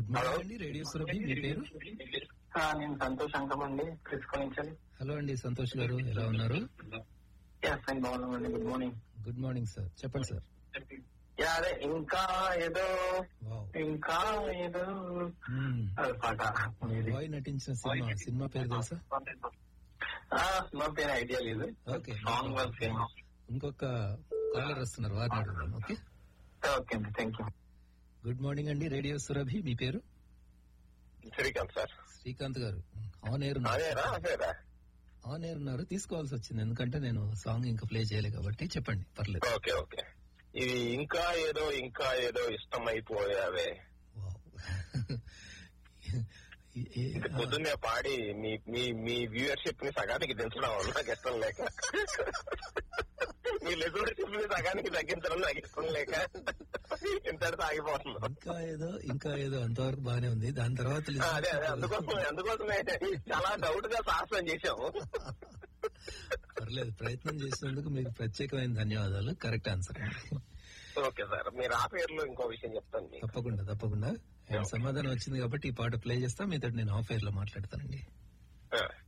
Good morning అండి radio Surabhi మీ పేరు ఆ, నేను సంతోష్ అంకమండి తీసుకొని హలో అండి సంతోష్ గారు ఎలా ఉన్నారు ఎస్ నేను బాగున్నామండి good morning good morning sir చెప్పండి సార్ యా అదే ఇంకా ఏదో వావ్ ఇంకా ఏదో మ్మ్. అది పాట మీది. బాయ్ నటించిన సినిమా సినిమా పేరు తెలుసా ఆ, సినిమా పేరు ఐడియా లేదు ఓకే సాంగ్ వన్ సినిమా ఇంకొక కాలర్ వస్తున్నారు వారిని అడుగుదాం ఓకే ఓకే అండి థ్యాంక్ యూ గుడ్ మార్నింగ్ అండి రేడియో సురభి మీ పేరు శ్రీకాంత్ సార్ శ్రీకాంత్ గారు ఆన్ ఎయిర్ అదేనా అదేనా ఆన్ ఎయిర్ ఉన్నారు తీసుకోవాల్సి వచ్చింది ఎందుకంటే నేను సాంగ్ ఇంకా ప్లే చేయలే కాబట్టి చెప్పండి పర్లేదు ఓకే ఓకే ఇది ఇంకా ఏదో ఇంకా ఏదో ఇష్టమైపోయావే వావ్. ఏ- ఏ- ఇది పొద్దున్నే పాడి మీ మీ మీ వ్యూవర్షిప్ ని సగానికి దించడం నాకు ఇష్టం లేక మీ లిజనర్షిప్ ని సగానికి తగ్గించడం నాకు ఇష్టం లేక ఇంతటితో ఆగిపోతున్నాం ఇంకా ఏదో ఇంకా ఏదో అంతవరకు బానే ఉంది దాని తర్వాత ఆ, అదే అదే అందుకోసం అందుకోసమే చాలా డౌట్ గా సాహసం చేశాము పర్లేదు ప్రయత్నం చేసినందుకు మీకు ప్రత్యేకమైన ధన్యవాదాలు కరెక్ట్ ఆన్సర్ ఓకే సార్ మీరు ఆ పేరులో ఇంకో విషయం చెప్తాను మీకు తప్పకుండా తప్పకుండా సమాధానం వచ్చింది కాబట్టి ఈ పాట ప్లే చేస్తా మీతో నేను ఆఫ్ ఎయిర్ లో మాట్లాడతానండి ఆ,